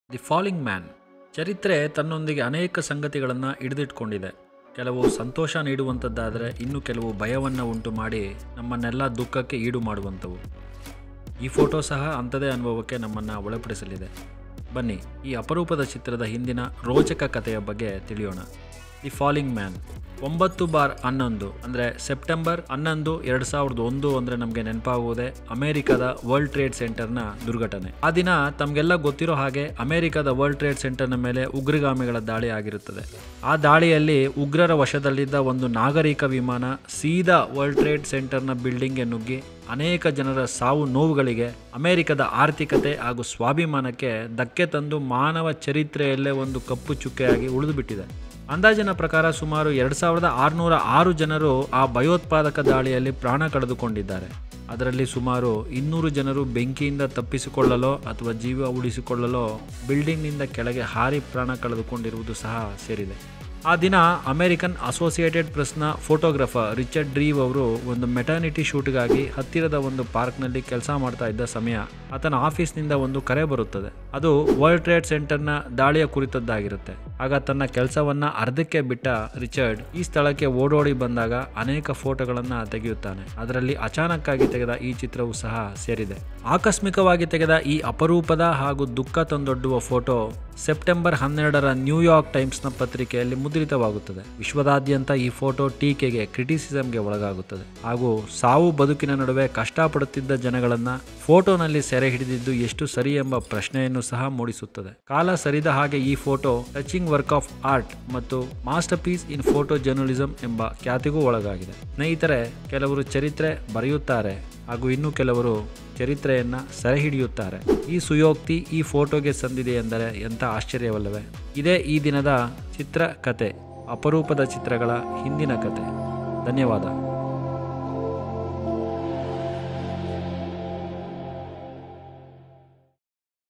the falling man ಚರಿತ್ರೆ ತನ್ನೊಂದಿಗೆ ಅನೇಕ ಸಂಗತಿಗಳನ್ನು ಹಿಡಿದಿಟ್ಕೊಂಡಿದೆ ಕೆಲವು ಸಂತೋಷ ನೀಡುವಂಥದ್ದಾದರೆ ಇನ್ನು ಕೆಲವು ಭಯವನ್ನು ಉಂಟು ಮಾಡಿ ನಮ್ಮನ್ನೆಲ್ಲ ದುಃಖಕ್ಕೆ ಈಡು ಮಾಡುವಂಥವು ಈ ಫೋಟೋ ಸಹ ಅಂಥದೇ ಅನುಭವಕ್ಕೆ ನಮ್ಮನ್ನು ಒಳಪಡಿಸಲಿದೆ ಬನ್ನಿ ಈ ಅಪರೂಪದ ಚಿತ್ರದ ಹಿಂದಿನ ರೋಚಕ ಕಥೆಯ ಬಗ್ಗೆ ತಿಳಿಯೋಣ ದಿ ಫಾಲಿಂಗ್ ಮ್ಯಾನ್ ಒಂಬತ್ತು ಬಾರ್ ಹನ್ನೊಂದು ಅಂದರೆ ಸೆಪ್ಟೆಂಬರ್ ಹನ್ನೊಂದು ಎರಡು ಸಾವಿರದ ಒಂದು ಅಂದರೆ ನಮಗೆ ನೆನಪಾಗುವುದೇ ಅಮೆರಿಕದ ವರ್ಲ್ಡ್ ಟ್ರೇಡ್ ಸೆಂಟರ್ನ ದುರ್ಘಟನೆ ಆ ದಿನ ತಮಗೆಲ್ಲ ಗೊತ್ತಿರೋ ಹಾಗೆ ಅಮೆರಿಕದ ವರ್ಲ್ಡ್ ಟ್ರೇಡ್ ಸೆಂಟರ್ನ ಮೇಲೆ ಉಗ್ರಗಾಮಿಗಳ ದಾಳಿ ಆಗಿರುತ್ತದೆ ಆ ದಾಳಿಯಲ್ಲಿ ಉಗ್ರರ ವಶದಲ್ಲಿದ್ದ ಒಂದು ನಾಗರಿಕ ವಿಮಾನ ಸೀದಾ ವರ್ಲ್ಡ್ ಟ್ರೇಡ್ ಸೆಂಟರ್ನ ಬಿಲ್ಡಿಂಗ್ಗೆ ನುಗ್ಗಿ ಅನೇಕ ಜನರ ಸಾವು ನೋವುಗಳಿಗೆ ಅಮೆರಿಕದ ಆರ್ಥಿಕತೆ ಹಾಗೂ ಸ್ವಾಭಿಮಾನಕ್ಕೆ ಧಕ್ಕೆ ತಂದು ಮಾನವ ಚರಿತ್ರೆಯಲ್ಲೇ ಒಂದು ಕಪ್ಪು ಚುಕ್ಕೆಯಾಗಿ ಉಳಿದುಬಿಟ್ಟಿದೆ ಅಂದಾಜಿನ ಪ್ರಕಾರ ಸುಮಾರು ಎರಡು ಸಾವಿರದ ಆರುನೂರ ಆರು ಜನರು ಆ ಭಯೋತ್ಪಾದಕ ದಾಳಿಯಲ್ಲಿ ಪ್ರಾಣ ಕಳೆದುಕೊಂಡಿದ್ದಾರೆ ಅದರಲ್ಲಿ ಸುಮಾರು ಇನ್ನೂರು ಜನರು ಬೆಂಕಿಯಿಂದ ತಪ್ಪಿಸಿಕೊಳ್ಳಲೋ ಅಥವಾ ಜೀವ ಉಳಿಸಿಕೊಳ್ಳಲೋ ಬಿಲ್ಡಿಂಗ್ನಿಂದ ಕೆಳಗೆ ಹಾರಿ ಪ್ರಾಣ ಕಳೆದುಕೊಂಡಿರುವುದು ಸಹ ಸೇರಿದೆ ಆ ದಿನ ಅಮೆರಿಕನ್ ಅಸೋಸಿಯೇಟೆಡ್ ಪ್ರೆಸ್ನ ಫೋಟೋಗ್ರಾಫರ್ ರಿಚರ್ಡ್ ಡ್ರೀವ್ ಅವರು ಒಂದು ಮೆಟರ್ನಿಟಿ ಶೂಟ್ಗಾಗಿ ಹತ್ತಿರದ ಒಂದು ಪಾರ್ಕ್ನಲ್ಲಿ ಕೆಲಸ ಮಾಡ್ತಾ ಇದ್ದ ಸಮಯ ಆತನ ಆಫೀಸ್ನಿಂದ ಒಂದು ಕರೆ ಬರುತ್ತದೆ ಅದು ವರ್ಲ್ಡ್ ಟ್ರೇಡ್ ಸೆಂಟರ್ನ ದಾಳಿಯ ಕುರಿತದ್ದಾಗಿರುತ್ತೆ ಆಗ ತನ್ನ ಕೆಲಸವನ್ನ ಅರ್ಧಕ್ಕೆ ಬಿಟ್ಟ ರಿಚರ್ಡ್ ಈ ಸ್ಥಳಕ್ಕೆ ಓಡೋಡಿ ಬಂದಾಗ ಅನೇಕ ಫೋಟೋಗಳನ್ನು ತೆಗೆಯುತ್ತಾನೆ ಅದರಲ್ಲಿ ಅಚಾನಕ್ಕಾಗಿ ತೆಗೆದ ಈ ಚಿತ್ರವು ಸಹ ಸೇರಿದೆ ಆಕಸ್ಮಿಕವಾಗಿ ತೆಗೆದ ಈ ಅಪರೂಪದ ಹಾಗೂ ದುಃಖ ತಂದೊಡ್ಡುವ ಫೋಟೋ ಸೆಪ್ಟೆಂಬರ್ ಹನ್ನೆರಡರ ನ್ಯೂಯಾರ್ಕ್ ಟೈಮ್ಸ್ನ ಪತ್ರಿಕೆಯಲ್ಲಿ ಮುದ್ರಿತವಾಗುತ್ತದೆ ವಿಶ್ವದಾದ್ಯಂತ ಈ ಫೋಟೋ ಟೀಕೆಗೆ ಕ್ರಿಟಿಸಿಸಂಗೆ ಒಳಗಾಗುತ್ತದೆ ಹಾಗೂ ಸಾವು ಬದುಕಿನ ನಡುವೆ ಕಷ್ಟಪಡುತ್ತಿದ್ದ ಜನಗಳನ್ನ ಫೋಟೋನಲ್ಲಿ ಸೆರೆ ಹಿಡಿದಿದ್ದು ಎಷ್ಟು ಸರಿ ಎಂಬ ಪ್ರಶ್ನೆಯನ್ನು ಸಹ ಮೂಡಿಸುತ್ತದೆ ಕಾಲ ಸರಿದ ಹಾಗೆ ಈ photo touching work of art ಮತ್ತು masterpiece in photojournalism ಎಂಬ ಖ್ಯಾತಿಗೂ ಒಳಗಾಗಿದೆ ಸ್ನೇಹಿತರೆ ಕೆಲವರು ಚರಿತ್ರೆ ಬರೆಯುತ್ತಾರೆ ಹಾಗೂ ಇನ್ನು ಕೆಲವರು ಚರಿತ್ರೆಯನ್ನ ಸೆರೆ ಹಿಡಿಯುತ್ತಾರೆ ಈ ಸುಯೋಕ್ತಿ ಈ ಫೋಟೋಗೆ ಸಂದಿದೆ ಎಂದರೆ ಎಂಥ ಆಶ್ಚರ್ಯವಲ್ಲವೇ ಇದೇ ಈ ದಿನದ ಚಿತ್ರ ಕತೆ ಅಪರೂಪದ ಚಿತ್ರಗಳ ಹಿಂದಿನ ಕತೆ ಧನ್ಯವಾದ